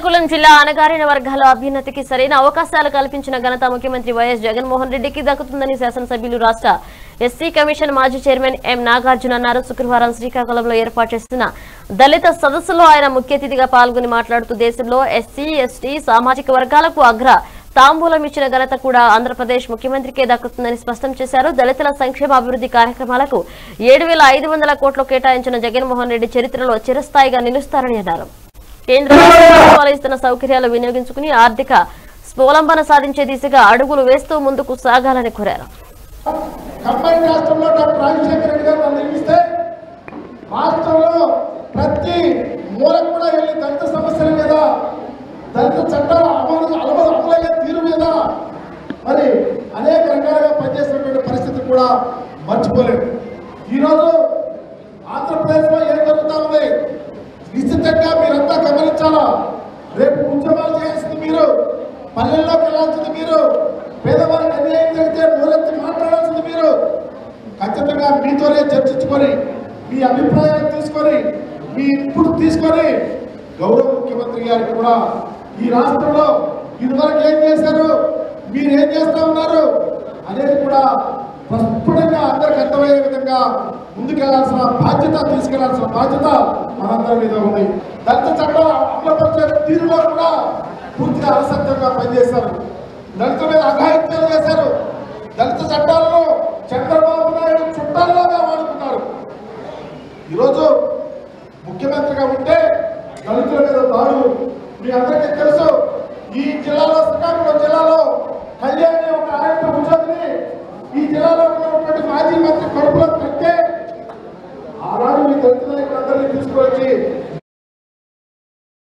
శ్రీకాకుళం జిల్లా అణగారిన వర్గాల అభ్యున్నతికి సరైన అవకాశాలు కల్పించిన ఘనత ముఖ్యమంత్రి వైఎస్ జగన్మోహన్ రెడ్డికి దక్కుతుందని శాసనసభ్యులు రాష్ట్ర ఎస్సీ కమిషన్ మాజీ చైర్మన్ ఎం నాగార్జున అన్నారు శుక్రవారం శ్రీకాకుళంలో ఏర్పాటు చేసిన దళిత సదస్సులో ఆయన ముఖ్య అతిథిగా పాల్గొని మాట్లాడుతూ దేశంలో ఎస్సీ ఎస్టీ సామాజిక వర్గాలకు అగ్ర తాంబూలం ఇచ్చిన ఘనత కూడా ఆంధ్రప్రదేశ్ ముఖ్యమంత్రికే దక్కుతుందని స్పష్టం చేశారు దళితుల సంక్షేమ అభివృద్ధి కార్యక్రమాలకు ఏడు వేల ఐదు వందల కోట్లు కేటాయించిన జగన్మోహన్ రెడ్డి చరిత్రలో చిరస్థాయిగా నిలుస్తారని అన్నారు కేంద్ర రాష్ట్ర ప్రభుత్వాలు ఇస్తున్న సౌకర్యాలు వినియోగించుకుని ఆర్థిక స్వలంబన సాధించే దిశగా అడుగులు వేస్తూ ముందుకు సాగాలని కోరారు కంబైన్ రాష్ట్రంలో డాక్టర్ రాజశేఖర రెడ్డి గారు నన్ను నియమిస్తే రాష్ట్రంలో ప్రతి మూలకు కూడా వెళ్ళి దళిత సమస్యల మీద దళిత చట్టాల అమలు అమలు అమలయ్యే తీరు మీద మరి అనేక రకాలుగా పనిచేసినటువంటి పరిస్థితి కూడా మర్చిపోలేదు ఈరోజు ఆంధ్రప్రదేశ్లో ఏం జరుగుతా ఉంది నిశ్చితంగా మీరంతా గమనించాలా రేపు ఉద్యమాలు చేయాల్సింది మీరు పల్లెల్లోకి వెళ్ళాల్సింది మీరు పేదవారికి అన్యాయం జరిగితే నోరెత్తి మాట్లాడాల్సింది మీరు ఖచ్చితంగా మీతోనే చర్చించుకొని మీ అభిప్రాయాలు తీసుకొని మీ ఇన్పుట్ తీసుకొని గౌరవ ముఖ్యమంత్రి గారికి కూడా ఈ రాష్ట్రంలో ఇదివరకు ఏం చేశారు మీరు ఏం చేస్తా ఉన్నారు అనేది కూడా ప్రస్ఫుటంగా అందరికి అర్థమయ్యే విధంగా ముందుకెళ్లాల్సిన బాధ్యత తీసుకెళ్లాల్సిన బాధ్యత మనందరి మీద ఉంది దళిత చట్టాలు అమలుపరిచే తీరులో కూడా పూర్తిగా అలసత్యంగా పనిచేశారు దళితుల మీద అఘాయిత్యాలు చేశారు దళిత చట్టాలను చంద్రబాబు నాయుడు చుట్టాల్లోగా వాడుకున్నారు ఈరోజు ముఖ్యమంత్రిగా ఉంటే దళితుల మీద దాడులు మీ అందరికీ తెలుసు ఈ జిల్లాలో శ్రీకాకుళం జిల్లాలో కళ్యాణి ఒక ఆరోగ్య ఉద్యోగిని ఈ జిల్లాలో ఉన్నటువంటి మాజీ మంత్రి కడుపులో కట్టే ఆనాడు మీ దళిత నాయకులందరినీ తీసుకొచ్చి